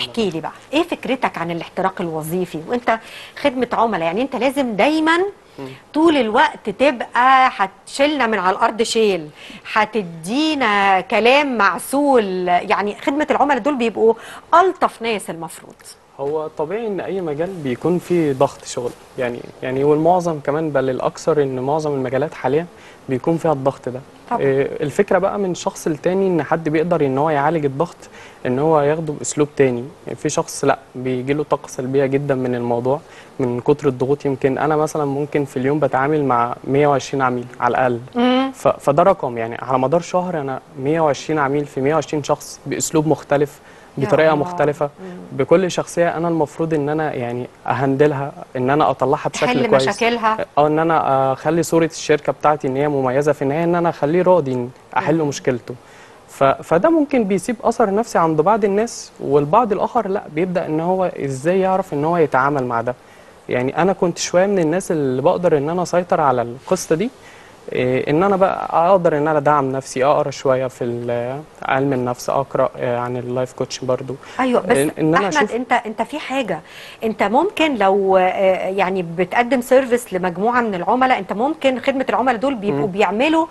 احكي لي بقى ايه فكرتك عن الاحتراق الوظيفي وانت خدمه عملاء يعني انت لازم دايما طول الوقت تبقى هتشيلنا من على الارض شيل هتدينا كلام معسول يعني خدمه العملاء دول بيبقوا الطف ناس المفروض هو طبيعي ان اي مجال بيكون فيه ضغط شغل يعني يعني والمعظم كمان بل الاكثر ان معظم المجالات حاليا بيكون فيها الضغط ده طبعا. إيه، الفكره بقى من شخص لتاني ان حد بيقدر ان هو يعالج الضغط ان هو ياخده باسلوب تاني يعني في شخص لا بيجي له طاقه سلبيه جدا من الموضوع من كتر الضغوط يمكن انا مثلا ممكن في اليوم بتعامل مع 120 عميل على الاقل ف- فده رقم يعني على مدار شهر انا 120 عميل في 120 شخص باسلوب مختلف يا بطريقه الله. مختلفه بكل شخصيه انا المفروض ان انا يعني اهندلها ان انا اطلعها بشكل تحل كويس مشاكلها او ان انا اخلي صوره الشركه بتاعتي ان هي مميزه في النهايه ان انا اخليه راضي إن احل مشكلته ف... فده ممكن بيسيب اثر نفسي عند بعض الناس والبعض الاخر لا بيبدا ان هو ازاي يعرف ان هو يتعامل مع ده يعني انا كنت شويه من الناس اللي بقدر ان انا اسيطر على القصه دي إيه، ان انا بقى اقدر ان انا ادعم نفسي اقرا شويه في ال- علم النفس اقرا آه، عن اللايف كوتش برضو ايوه بس إن- إن أنا احمد أشوف- انت انت في حاجه انت ممكن لو آه، يعني بتقدم سيرفيس لمجموعه من العملاء انت ممكن خدمه العملاء دول بيبقوا بيعملوا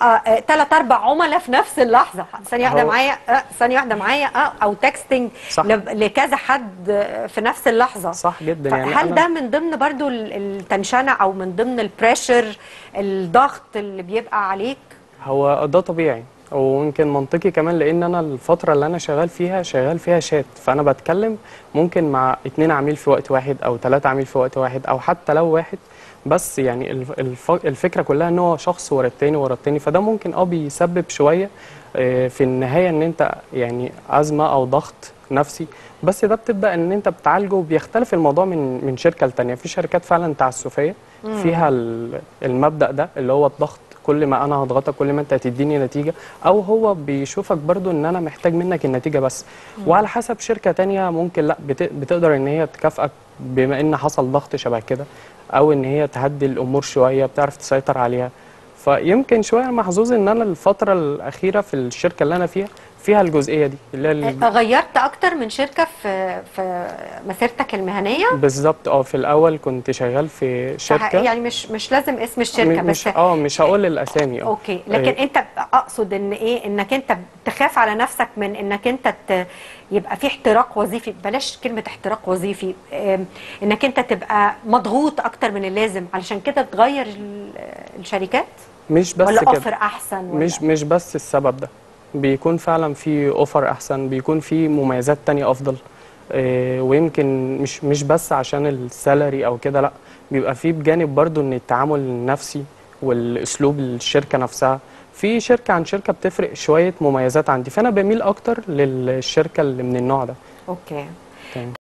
ثلاث اربع عملاء في نفس اللحظه ثانيه واحده هو- معايا آه، ثانيه واحده معايا آه، او تكستنج صح. لكذا حد آه، في نفس اللحظه صح جدا يعني هل أنا- ده من ضمن برضو ال- التنشنه او من ضمن البريشر الضغط اللي بيبقى عليك هو ده طبيعي ويمكن منطقي كمان لان انا الفتره اللي انا شغال فيها شغال فيها شات فانا بتكلم ممكن مع اتنين عميل في وقت واحد او ثلاثة عميل في وقت واحد او حتى لو واحد بس يعني الف- الف- الفكره كلها ان هو شخص ورا التاني ورا التاني فده ممكن اه بيسبب شويه آه، في النهايه ان انت يعني ازمه او ضغط نفسي بس ده بتبدا ان انت بتعالجه وبيختلف الموضوع من من شركه لتانيه في شركات فعلا تعسفيه فيها ال- المبدا ده اللي هو الضغط كل ما انا هضغطك كل ما انت هتديني نتيجه او هو بيشوفك برضو ان انا محتاج منك النتيجه بس وعلى حسب شركه تانية ممكن لا بت- بتقدر ان هي تكافئك بما ان حصل ضغط شبه كده او ان هي تهدي الامور شويه بتعرف تسيطر عليها فيمكن شويه محظوظ ان انا الفتره الاخيره في الشركه اللي انا فيها فيها الجزئيه دي اللي هي ال- غيرت اكتر من شركه في في مسيرتك المهنيه بالظبط اه في الاول كنت شغال في شركه يعني مش مش لازم اسم الشركه م- بس مش اه مش هقول الاسامي اه اوكي لكن إيه. انت اقصد ان ايه انك انت تخاف على نفسك من انك انت ت... يبقى في احتراق وظيفي بلاش كلمه احتراق وظيفي ام، انك انت تبقى مضغوط اكتر من اللازم علشان كده تغير ال- الشركات مش بس ولا كده اوفر احسن ولا مش مش بس السبب ده بيكون فعلا في اوفر احسن بيكون في مميزات تانية افضل إيه، ويمكن مش مش بس عشان السالري او كده لا بيبقى في بجانب برضو ان التعامل النفسي والاسلوب الشركه نفسها في شركه عن شركه بتفرق شويه مميزات عندي فانا بميل اكتر للشركه اللي من النوع ده اوكي تمام